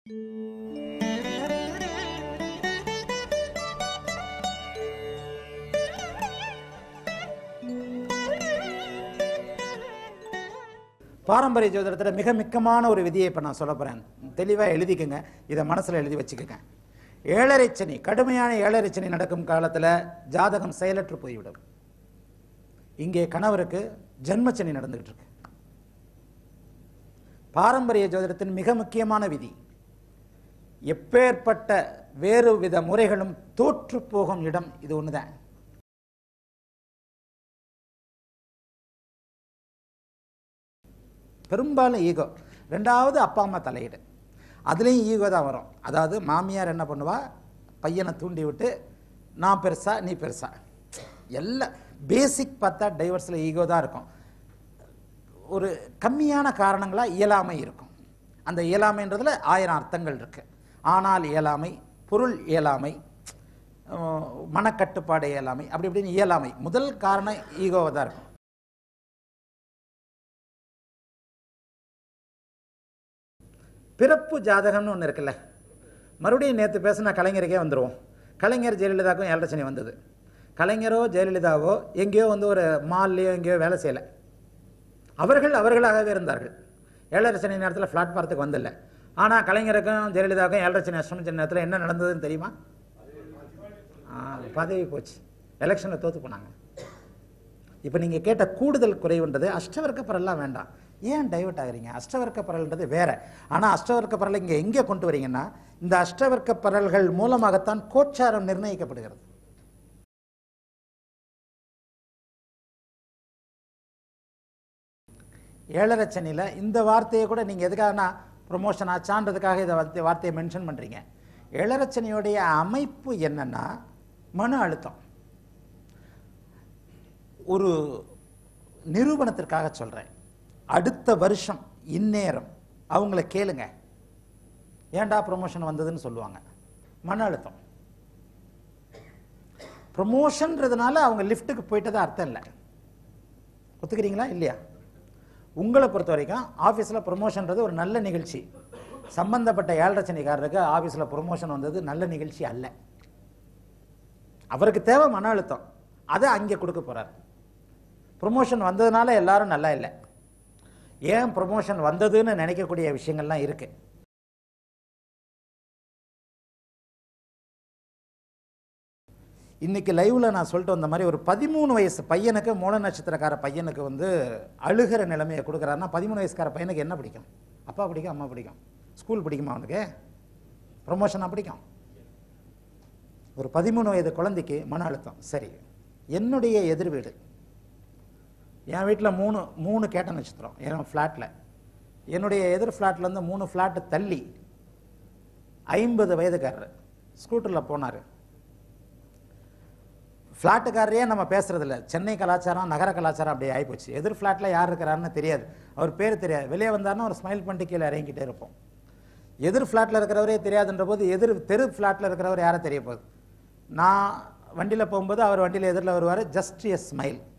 பாரம்பரிய ஜோதிடத்தில் மிக முக்கியமான ஒரு விதியை இப்போ நான் சொல்ல போகிறேன் தெளிவாக எழுதிக்கங்க இதை மனசில் எழுதி வச்சுக்கோங்க ஏழரை சனி கடுமையான ஏழரை சனி நடக்கும் காலத்தில் ஜாதகம் செயலற்று போய்விடும் இங்கே கணவருக்கு ஜென்மச்சனி நடந்துகிட்டு இருக்கு பாரம்பரிய ஜோதிடத்தின் மிக முக்கியமான விதி எப்பேற்பட்ட வேறு வித முறைகளும் தோற்று போகும் இடம் இது ஒண்ணுதான் பெரும்பாலும் ஈகோ ரெண்டாவது அப்பா அம்மா தலையீடு அதுலேயும் ஈகோ தான் வரும் அதாவது மாமியார் என்ன பண்ணுவா பையனை தூண்டி விட்டு நான் பெருசா நீ பெருசா எல்லாம் பேசிக் பார்த்தா டைவர்ஸில் ஈகோ தான் இருக்கும் ஒரு கம்மியான காரணங்களாக இயலாமை இருக்கும் அந்த இயலாமைன்றதுல ஆயிரம் அர்த்தங்கள் இருக்கு ஆனால் இயலாமை பொருள் இயலாமை அஹ், மனக்கட்டுப்பாடு இயலாமை அப்படி இப்படின்னு இயலாமை முதல் காரணம் ஈகோவாக தான் இருக்கும் பிறப்பு ஜாதகம்னு ஒன்று இருக்குல்ல மறுபடியும் நேற்று பேசின கலைஞருக்கே வந்துடுவோம் கலைஞர் ஜெயலலிதாவுக்கும் ஏழரை சனி வந்தது கலைஞரோ ஜெயலலிதாவோ எங்கேயோ வந்து ஒரு மால்லையோ எங்கேயோ வேலை செய்யலை அவர்கள் அவர்களாகவே இருந்தார்கள் ஏழரை சனி நேரத்தில் பிளாட்பாரத்துக்கு வந்தில்ல ஆனால் கலைஞருக்கும் ஜெயலலிதாவுக்கும் ஏழரை சனி அஷ்டமி சனி நேரத்தில் என்ன நடந்ததுன்னு தெரியுமா ஆ, பதவி போச்சு எலெக்ஷனில் தோற்று போனாங்க இப்போ நீங்கள் கேட்ட கூடுதல் குறைவுன்றது அஷ்டவர்க்க பரல்லாம் வேண்டாம் ஏன் டைவர்ட் ஆகுறீங்க அஷ்டவர்க்க பரல்ன்றது வேற ஆனால் அஷ்டவர்க்க பரல் இங்கே எங்கே கொண்டு வரீங்கன்னா இந்த அஷ்டவர்க்க பரல்கள் மூலமாகத்தான் கோச்சாரம் நிர்ணயிக்கப்படுகிறது ஏழரை சனியில் இந்த வார்த்தையை கூட நீங்கள் எதுக்காகனா ப்ரொமோஷன் ஆச்சான்றதுக்காக இதை வார்த்தை வார்த்தையை மென்ஷன் பண்ணுறீங்க ஏழரை சனியுடைய அமைப்பு என்னன்னா மன அழுத்தம் ஒரு நிரூபணத்திற்காக சொல்கிறேன் அடுத்த வருஷம் இந்நேரம் அவங்கள கேளுங்க ஏன்டா ப்ரொமோஷன் வந்ததுன்னு சொல்லுவாங்க மன அழுத்தம் ப்ரொமோஷன்றதுனால அவங்க லிஃப்ட்டுக்கு போயிட்டதா அர்த்தம் இல்லை ஒத்துக்கிறீங்களா இல்லையா உங்களை பொறுத்த வரைக்கும் ஆஃபீஸில் ப்ரொமோஷன்றது ஒரு நல்ல நிகழ்ச்சி சம்பந்தப்பட்ட ஏழரை சனிக்காரருக்கு ஆஃபீஸில் ப்ரொமோஷன் வந்தது நல்ல நிகழ்ச்சி அல்ல அவருக்கு தேவை மன அழுத்தம் அதை அங்கே கொடுக்க போறார் ப்ரொமோஷன் வந்ததுனால எல்லாரும் நல்லா இல்லை ஏன் ப்ரொமோஷன் வந்ததுன்னு நினைக்கக்கூடிய விஷயங்கள்லாம் இருக்கு இன்னைக்கு லைவ்ல நான் சொல்லிட்டு வந்த மாதிரி ஒரு பதிமூணு வயசு பையனுக்கு மூல நட்சத்திரக்கார பையனுக்கு வந்து அழுகிற நிலைமையை கொடுக்குறாருன்னா பதிமூணு வயசுக்கார பையனுக்கு என்ன பிடிக்கும் அப்பா பிடிக்கும் அம்மா பிடிக்கும் ஸ்கூல் பிடிக்குமா அவனுக்கு ப்ரொமோஷனாக பிடிக்கும் ஒரு பதிமூணு வயது குழந்தைக்கு மன அழுத்தம் சரி என்னுடைய எதிர் வீடு என் வீட்டில் மூணு மூணு கேட்ட நட்சத்திரம் என் ஃப்ளாட்டில் என்னுடைய எதிர் ஃப்ளாட்லேருந்து மூணு ஃப்ளாட்டு தள்ளி ஐம்பது வயதுக்காரர் ஸ்கூட்டரில் போனார் ஃப்ளாட்டுக்காரரையே நம்ம பேசுறதில்ல சென்னை கலாச்சாரம் நகர கலாச்சாரம் அப்படி ஆகிப்போச்சு எதிர் ஃப்ளாட்டில் யார் இருக்கிறாருன்னு தெரியாது அவர் பேர் தெரியாது வெளியே வந்தாருன்னா ஒரு ஸ்மைல் பண்ணிட்டு கீழே இறங்கிட்டே இருப்போம் எதிர் ஃப்ளாட்டில் இருக்கிறவரே தெரியாதுன்ற போது எதிர் தெரு ஃப்ளாட்டில் இருக்கிறவர் யாரை தெரிய போகுது நான் வண்டியில் போகும்போது அவர் வண்டியில் எதிரில் வருவார் ஜஸ்ட் எ ஸ்மைல்